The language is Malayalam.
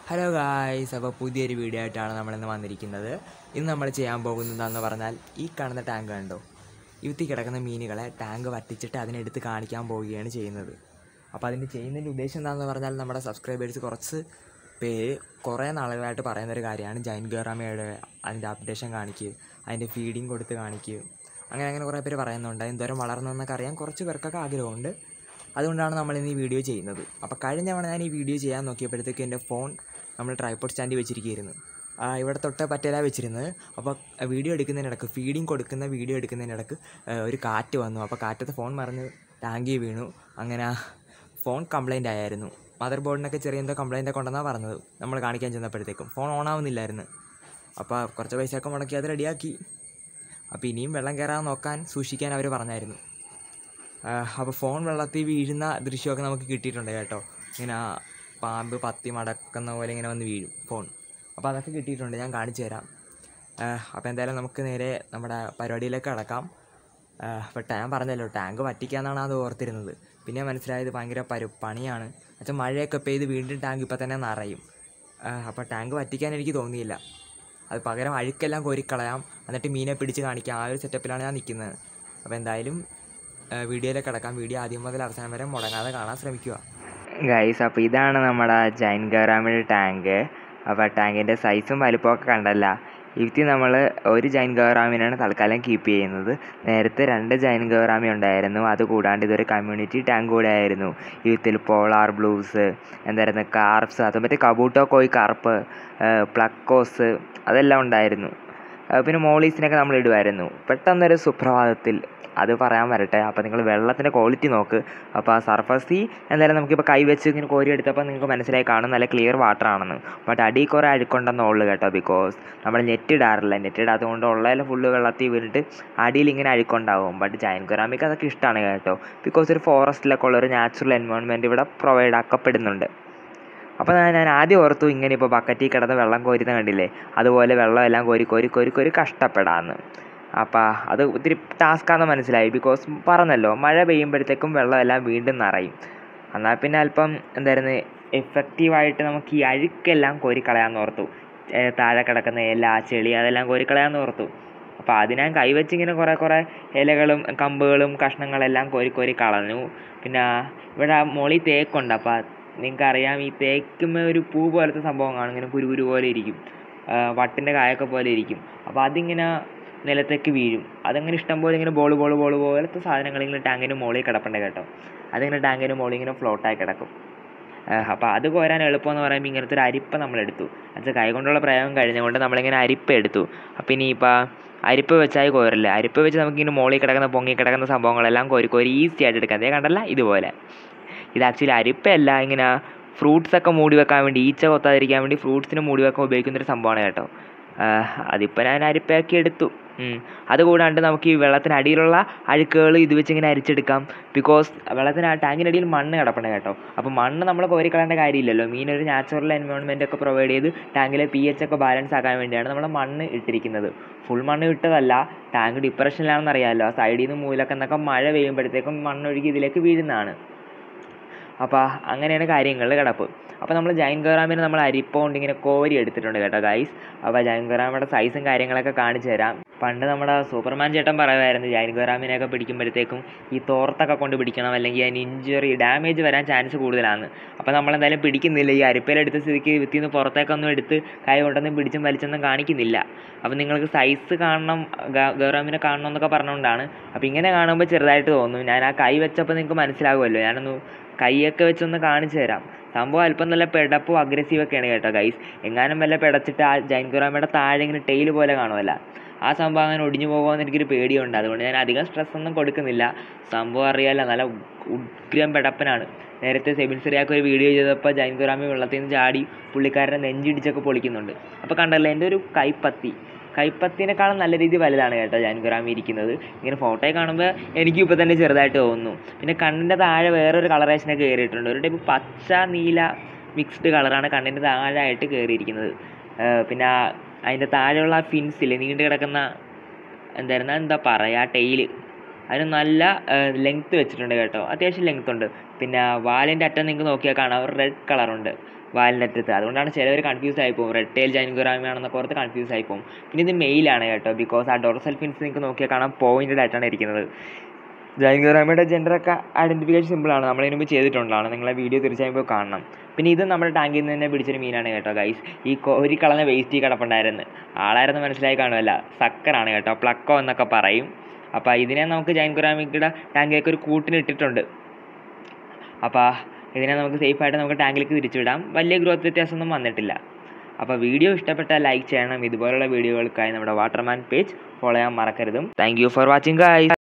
ഹലോ ഗായ്സ് അപ്പോൾ പുതിയൊരു വീഡിയോ ആയിട്ടാണ് നമ്മളിന്ന് വന്നിരിക്കുന്നത് ഇന്ന് നമ്മൾ ചെയ്യാൻ പോകുന്നതെന്ന് പറഞ്ഞാൽ ഈ കാണുന്ന ടാങ്ക് കണ്ടോ ഇവിത്തി കിടക്കുന്ന മീനുകളെ ടാങ്ക് വറ്റിച്ചിട്ട് അതിനെടുത്ത് കാണിക്കാൻ പോവുകയാണ് ചെയ്യുന്നത് അപ്പോൾ അതിൻ്റെ ചെയ്യുന്നതിൻ്റെ ഉദ്ദേശം എന്താണെന്ന് പറഞ്ഞാൽ നമ്മുടെ സബ്സ്ക്രൈബേഴ്സ് കുറച്ച് പേര് കുറേ നാളുകളായിട്ട് പറയുന്നൊരു കാര്യമാണ് ജൈൻ ഗറാമയുടെ അതിൻ്റെ അപ്ഡേഷൻ കാണിക്കുക അതിൻ്റെ ഫീഡിങ് കൊടുത്ത് കാണിക്കുക അങ്ങനെ അങ്ങനെ കുറേ പേര് പറയുന്നുണ്ട് എന്തോരം വളർന്നതെന്നൊക്കെ അറിയാൻ കുറച്ച് പേർക്കൊക്കെ ആഗ്രഹമുണ്ട് അതുകൊണ്ടാണ് നമ്മൾ ഇന്ന് ഈ വീഡിയോ ചെയ്യുന്നത് അപ്പോൾ കഴിഞ്ഞ തവണ ഞാൻ ഈ വീഡിയോ ചെയ്യാൻ നോക്കിയപ്പോഴത്തേക്ക് എൻ്റെ ഫോൺ നമ്മൾ ട്രൈപ്പോഡ് സ്റ്റാൻഡിൽ വെച്ചിരിക്കുകയായിരുന്നു ആ, ഇവിടെ തൊട്ട് പറ്റല വെച്ചിരുന്നത് അപ്പോൾ വീഡിയോ എടുക്കുന്നതിനിടക്ക് ഫീഡിങ് കൊടുക്കുന്ന വീഡിയോ എടുക്കുന്നതിനിടക്ക് ആ, ഒരു കാറ്റ് വന്നു അപ്പോൾ കാറ്റത്ത് ഫോൺ മറിഞ്ഞ് ടാങ്കി വീണു അങ്ങനെ ഫോൺ കംപ്ലൈൻ്റ് ആയിരുന്നു മദർ ബോർഡിനൊക്കെ ചെറിയ എന്തോ കംപ്ലൈൻ്റ് ഒക്കെ ഉണ്ടെന്നാണ് പറഞ്ഞത് നമ്മൾ കാണിക്കാൻ ചെന്നപ്പോഴത്തേക്കും ഫോൺ ഓൺ ആവുന്നില്ലായിരുന്നു അപ്പോൾ കുറച്ച് പൈസയൊക്കെ മുടക്കി അത് റെഡിയാക്കി അപ്പോൾ ഇനിയും വെള്ളം കയറാൻ നോക്കാൻ സൂക്ഷിക്കാൻ അവർ പറഞ്ഞായിരുന്നു അപ്പോൾ ഫോൺ വെള്ളത്തിൽ വീഴുന്ന ദൃശ്യമൊക്കെ നമുക്ക് കിട്ടിയിട്ടുണ്ട് കേട്ടോ ഇങ്ങനെ പാമ്പ് പത്തി മടക്കുന്ന പോലെ ഇങ്ങനെ വന്ന് വീഴും ഫോൺ അപ്പോൾ അതൊക്കെ കിട്ടിയിട്ടുണ്ട് ഞാൻ കാണിച്ചു തരാം അപ്പോൾ എന്തായാലും നമുക്ക് നേരെ നമ്മുടെ പരിപാടിയിലേക്ക് കടക്കാം അപ്പോൾ ഞാൻ പറഞ്ഞല്ലോ ടാങ്ക് വറ്റിക്കാന്നാണ് അത് ഓർത്തിരുന്നത് പിന്നെ മനസ്സിലായത് ഭയങ്കര പരു പണിയാണ് എന്നുവെച്ചാൽ മഴയൊക്കെ പെയ്ത് വീണ്ടും ടാങ്ക് ഇപ്പം തന്നെ നിറയും അപ്പോൾ ടാങ്ക് വറ്റിക്കാൻ എനിക്ക് തോന്നിയില്ല അത് പകരം അഴുക്കെല്ലാം കോരിക്കളയാം എന്നിട്ട് മീനെ പിടിച്ച് കാണിക്കാം ആ ഒരു സെറ്റപ്പിലാണ് ഞാൻ നിൽക്കുന്നത് അപ്പോൾ എന്തായാലും വീഡിയോയിലേക്ക് കിടക്കാം വീഡിയോ ആദ്യം മുതൽ അവസാനം വരെ മുടങ്ങാതെ കാണാൻ ശ്രമിക്കുക ഗൈസ് അപ്പോൾ ഇതാണ് നമ്മുടെ ജൈൻ ഗറാമിൻ്റെ ടാങ്ക് അപ്പോൾ ടാങ്കിൻ്റെ സൈസും വലുപ്പമൊക്കെ കണ്ടല്ല ഇതിൽ നമ്മൾ ഒരു ജൈൻ ഗൗറാമിനാണ് തൽക്കാലം കീപ്പ് ചെയ്യുന്നത് നേരത്തെ രണ്ട് ജൈൻ ഗൗറാമി ഉണ്ടായിരുന്നു അത് കൂടാണ്ട് ഇതൊരു കമ്മ്യൂണിറ്റി ടാങ്ക് കൂടെ ആയിരുന്നു ഇതിൽ പോളാർ ബ്ലൂസ് എന്തായിരുന്നു കാർപ്സ് അത് മറ്റേ കബൂട്ടോ കോയി കാർപ്പ് പ്ലക്കോസ് അതെല്ലാം ഉണ്ടായിരുന്നു ആ, പിന്നെ മോളീസിനൊക്കെ നമ്മൾ ഇടുമായിരുന്നു പെട്ടെന്നൊരു സുപ്രഭാതത്തിൽ അത് പറയാൻ വരട്ടെ അപ്പോൾ നിങ്ങൾ വെള്ളത്തിൻ്റെ ക്വാളിറ്റി നോക്ക് അപ്പോൾ ആ സർഫസി എന്തായാലും നമുക്കിപ്പോൾ കൈവച്ച് ഇങ്ങനെ കോരി എടുത്തപ്പോൾ നിങ്ങൾക്ക് മനസ്സിലായി കാണും നല്ല ക്ലിയർ വാട്ടർ ആണെന്ന് ബട്ട് അടിയിൽ കുറേ അഴുക്കുണ്ടെന്നേ ഉള്ളൂ കേട്ടോ ബിക്കോസ് നമ്മൾ നെറ്റ് ഇടാറില്ല നെറ്റ് ഇടാത്തതുകൊണ്ട് ഉള്ളതിൽ ഫുള്ള് വെള്ളത്തിൽ വീണിട്ട് അടിയിൽ ഇങ്ങനെ അഴുക്കുണ്ടാവും ബട്ട് ജൈൻ കൊറാമിക്ക് അതൊക്കെ ഇഷ്ടമാണ് കേട്ടോ ബിക്കോസ് ഒരു ഫോറസ്റ്റിലൊക്കെ ഉള്ള ഒരു നാച്ചുറൽ എൻവയോൺമെൻറ്റ് ഇവിടെ പ്രൊവൈഡ് ആക്കപ്പെടുന്നുണ്ട് അപ്പോൾ ഞാൻ ഞാൻ ആദ്യം ഓർത്തു ഇങ്ങനെ ഇപ്പോൾ ബക്കറ്റിൽ കിടന്ന് വെള്ളം കോരുന്ന കണ്ടില്ലേ അതുപോലെ വെള്ളം എല്ലാം കോരി കോരി കോരി കോരി കഷ്ടപ്പെടാമെന്ന് അപ്പോൾ അത് ഒത്തിരി ടാസ്ക്കാണെന്ന് മനസ്സിലായി ബിക്കോസ് പറഞ്ഞല്ലോ മഴ പെയ്യുമ്പോഴത്തേക്കും വെള്ളം എല്ലാം വീണ്ടും നിറയും എന്നാൽ പിന്നെ അല്പം എന്തായിരുന്നു എഫക്റ്റീവായിട്ട് നമുക്ക് ഈ അഴുക്കെല്ലാം കോരിക്കളയാമെന്ന് ഓർത്തു ഏ, താഴെ കിടക്കുന്ന ഇല ചെളി അതെല്ലാം കോരിക്കളയാമെന്ന് ഓർത്തു അപ്പോൾ അത് ഞാൻ കൈവച്ചിങ്ങനെ കുറേ കുറേ ഇലകളും കമ്പുകളും കഷ്ണങ്ങളെല്ലാം കോരി കോരി കളഞ്ഞു പിന്നെ ഇവിടെ മോളിൽ തേക്കുണ്ട് അപ്പോൾ നിങ്ങൾക്കറിയാം ഈ തേക്കുമ്മ ഒരു പൂ പോലത്തെ സംഭവം കാണും ഇങ്ങനെ കുരു കുരു പോലെ ഇരിക്കും ആ, വട്ടിൻ്റെ കായൊക്കെ പോലെ ഇരിക്കും അപ്പോൾ അതിങ്ങനെ നിലത്തേക്ക് വീഴും അതങ്ങനെ ഇഷ്ടം പോലെ ഇങ്ങനെ ബോൾ ബോൾ ബോൾ പോലത്തെ സാധനങ്ങൾ ഇങ്ങനെ ടാങ്കിൻ്റെ മുകളിൽ കിടപ്പുണ്ട് കേട്ടോ അതിങ്ങനെ ടാങ്കിൻ്റെ മുകളിൽ ഇങ്ങനെ ഫ്ലോട്ടായി കിടക്കും അപ്പോൾ അത് കോരാൻ എളുപ്പമെന്ന് പറയുമ്പോൾ ഇങ്ങനത്തെ ഒരു അരിപ്പ നമ്മളെടുത്തു എന്നുവെച്ചാൽ കൈ കൊണ്ടുള്ള പ്രയോഗം കഴിഞ്ഞുകൊണ്ട് നമ്മളിങ്ങനെ അരിപ്പ എടുത്തു അപ്പോൾ ഇനിയിപ്പോൾ അരിപ്പ വെച്ചാൽ കോരില്ല അരിപ്പ വെച്ച് നമുക്കിങ്ങനെ മുകളിൽ കിടക്കുന്ന പൊങ്ങി കിടക്കുന്ന സംഭവങ്ങളെല്ലാം കോരി കോരി ഈസി ആയിട്ട് എടുക്കാം അതേ കണ്ടല്ല ഇതുപോലെ ഇത് ആക്ച്വലി അരിപ്പയല്ല ഇങ്ങനെ ഫ്രൂട്ട്സ് ഒക്കെ മൂടി വെക്കാൻ വേണ്ടി ഈച്ച കൊത്താതിരിക്കാൻ വേണ്ടി ഫ്രൂട്ട്സിന് മൂടി വെക്കാൻ ഉപയോഗിക്കുന്ന ഒരു സംഭവമാണ് കേട്ടോ അതിപ്പോൾ ഞാൻ അരിപ്പയാക്കി എടുത്തു ഉം. അതുകൂടാണ്ട് നമുക്ക് ഈ വെള്ളത്തിനടിയിലുള്ള അഴുക്കുകൾ ഇത് വെച്ച് ഇങ്ങനെ അരിച്ചെടുക്കാം ബിക്കോസ് വെള്ളത്തിന് ആ ടാങ്കിനടിയിൽ മണ്ണ് കിടപ്പുണ്ട് കേട്ടോ അപ്പോൾ മണ്ണ് നമ്മൾ കോരിക്കളയേണ്ട കാര്യമില്ലല്ലോ മീനൊരു നാച്ചുറൽ എൻവയോൺമെൻ്റ് ഒക്കെ പ്രൊവൈഡ് ചെയ്ത് ടാങ്കിലെ പി എച്ച് ഒക്കെ ബാലൻസ് ആക്കാൻ വേണ്ടിയാണ് നമ്മൾ മണ്ണ് ഇട്ടിരിക്കുന്നത് ഫുൾ മണ്ണ് ഇട്ടതല്ല ടാങ്ക് ഡിപ്രഷനിലാണെന്ന് അറിയാമല്ലോ ആ സൈഡിൽ നിന്ന് മൂലൊക്കെ എന്നൊക്കെ മഴ പെയ്യുമ്പോഴത്തേക്കും മണ്ണൊഴുകി ഇതിലേക്ക് വീഴുന്നതാണ് അപ്പോൾ അങ്ങനെയാണ് കാര്യങ്ങൾ കിടപ്പ് അപ്പോൾ നമ്മൾ ജൈൻ ഗറാമിനെ നമ്മൾ അരിപ്പ കൊണ്ട് ഇങ്ങനെ കോരി എടുത്തിട്ടുണ്ട് കേട്ടോ ഗൈസ് അപ്പോൾ ജൈൻ ഗറാമിയുടെ സൈസും കാര്യങ്ങളൊക്കെ കാണിച്ചു തരാം പണ്ട് നമ്മുടെ സൂപ്പർമാൻ ചേട്ടൻ പറയുമായിരുന്നു ജൈൻ ഗറാമിനെയൊക്കെ പിടിക്കുമ്പോഴത്തേക്കും ഈ തോർത്തൊക്കെ കൊണ്ട് പിടിക്കണം അല്ലെങ്കിൽ അതിന് ഇഞ്ചുറി ഡാമേജ് വരാൻ ചാൻസ് കൂടുതലാണ് അപ്പോൾ നമ്മളെന്തായാലും പിടിക്കുന്നില്ല ഈ അരിപ്പയിലെടുത്ത സ്ഥിതിക്ക് വിത്തിൽ നിന്ന് പുറത്തേക്കൊന്നും എടുത്ത് കൈ കൊണ്ടൊന്നും പിടിച്ചും വലിച്ചൊന്നും കാണിക്കുന്നില്ല അപ്പോൾ നിങ്ങൾക്ക് സൈസ് കാണണം ഗൗറാമിനെ കാണണം എന്നൊക്കെ പറഞ്ഞുകൊണ്ടാണ് അപ്പോൾ ഇങ്ങനെ കാണുമ്പോൾ ചെറുതായിട്ട് തോന്നും ഞാൻ ആ കൈ വെച്ചപ്പോൾ നിങ്ങൾക്ക് മനസ്സിലാകുമല്ലോ ഞാനൊന്ന് കൈയൊക്കെ വെച്ചൊന്ന് കാണിച്ചു തരാം സംഭവം അല്പം നല്ല പെടപ്പും അഗ്രസീവ് ഒക്കെയാണ് കേട്ടോ ഗൈസ് എങ്ങാനും വല്ല പെടച്ചിട്ട് ആ ജൈൻ ഗുറാമയുടെ താഴെ ഇങ്ങനെ ടെയിൽ പോലെ കാണുമല്ല ആ സംഭവം അങ്ങനെ ഒടിഞ്ഞു പോകുമെന്ന് എനിക്കൊരു പേടിയുണ്ട് അതുകൊണ്ട് ഞാൻ അധികം സ്ട്രെസ് ഒന്നും കൊടുക്കുന്നില്ല സംഭവം അറിയാലോ നല്ല ഉഗ്രം പെടപ്പനാണ് നേരത്തെ സെബിൻ സിറിയാക്ക് ഒരു വീഡിയോ ചെയ്തപ്പോൾ ജൈൻ ഗുറാമി വെള്ളത്തിൽ നിന്ന് ചാടി പുള്ളിക്കാരനെ നെഞ്ചിടിച്ചൊക്കെ പൊളിക്കുന്നുണ്ട് അപ്പോൾ കണ്ടല്ലോ എൻ്റെ ഒരു കൈപ്പത്തി കൈപ്പത്തിനേക്കാളും നല്ല രീതിയിൽ വലുതാണ് കേട്ടോ ജൈൻ ഗുറാമി ഇരിക്കുന്നത് ഇങ്ങനെ ഫോട്ടോയിൽ കാണുമ്പോൾ എനിക്കും ഇപ്പോൾ തന്നെ ചെറുതായിട്ട് തോന്നുന്നു പിന്നെ കണ്ണിൻ്റെ താഴെ വേറൊരു കളറേഷനൊക്കെ കയറിയിട്ടുണ്ട് ഒരു ടൈപ്പ് പച്ച നീല മിക്സ്ഡ് കളറാണ് കണ്ണിൻ്റെ താഴെയായിട്ട് കയറിയിരിക്കുന്നത് പിന്നെ അതിൻ്റെ താഴെയുള്ള ആ ഫിൻസില്ലേ നീണ്ടു കിടക്കുന്ന എന്തായിരുന്നു എന്താ പറയുക ടെയില് അതിന് നല്ല ലെങ്ത്ത് വെച്ചിട്ടുണ്ട് കേട്ടോ അത്യാവശ്യം ലെങ്ത്ത് ഉണ്ട് പിന്നെ വാലിൻ്റെ അറ്റം നിങ്ങൾക്ക് നോക്കിയാൽ കാണാം ഒരു റെഡ് കളറുണ്ട് വാലിനറ്റത്ത് അതുകൊണ്ടാണ് ചിലവർ കൺഫ്യൂസ് ആയി പോകും റെഡ് ടൈൽ ജൈൻഗുറാമി ആണെന്നൊക്കെ ഓർത്ത് കൺഫ്യൂസ് ആയി പോകും പിന്നെ ഇത് മെയിലാണ് കേട്ടോ ബിക്കോസ് ആ ഡോർസൽ ഫിൻസ് നിങ്ങൾക്ക് നോക്കിയാൽ കാണാം പോയിൻറ്റഡ് ആയിട്ടാണ് ഇരിക്കുന്നത് ജൈൻഗുറാമയുടെ ജെൻഡറൊക്കെ ഐഡൻറ്റിഫിക്കേഷൻ സിമ്പിളാണ് നമ്മൾ ഇതിന് മുമ്പ് ചെയ്തിട്ടുള്ളതാണ് നിങ്ങളെ വീഡിയോ തീർച്ചയായും പോയി കാണണം പിന്നെ ഇത് നമ്മുടെ ടാങ്കിൽ നിന്ന് തന്നെ പിടിച്ചൊരു മീനാണ് കേട്ടോ ഗൈസ് ഈ കോരി കളഞ്ഞ വേസ്റ്റ് കിടപ്പുണ്ടായിരുന്നു ആളായിരുന്നു മനസ്സിലായി കാണുമല്ല സക്കറാണ് കേട്ടോ പ്ലക്കോ എന്നൊക്കെ പറയും അപ്പോൾ ഇതിനെ നമുക്ക് ജൈൻഗുറാമിയുടെ ടാങ്കിലേക്ക് ഒരു കൂട്ടിന് ഇട്ടിട്ടുണ്ട് അപ്പോൾ ഇതിനെ നമുക്ക് സേഫായിട്ട് നമുക്ക് ടാങ്കിലേക്ക് തിരിച്ചു വിടാം വലിയ ഗ്രോത്ത് വ്യത്യാസമൊന്നും വന്നിട്ടില്ല അപ്പോൾ വീഡിയോ ഇഷ്ടപ്പെട്ടാൽ ലൈക്ക് ചെയ്യണം ഇതുപോലുള്ള വീഡിയോകൾക്കായി നമ്മുടെ വാട്ടർമാൻ പേജ് ഫോളോ ചെയ്യാൻ മറക്കരുതും thank you for watching guys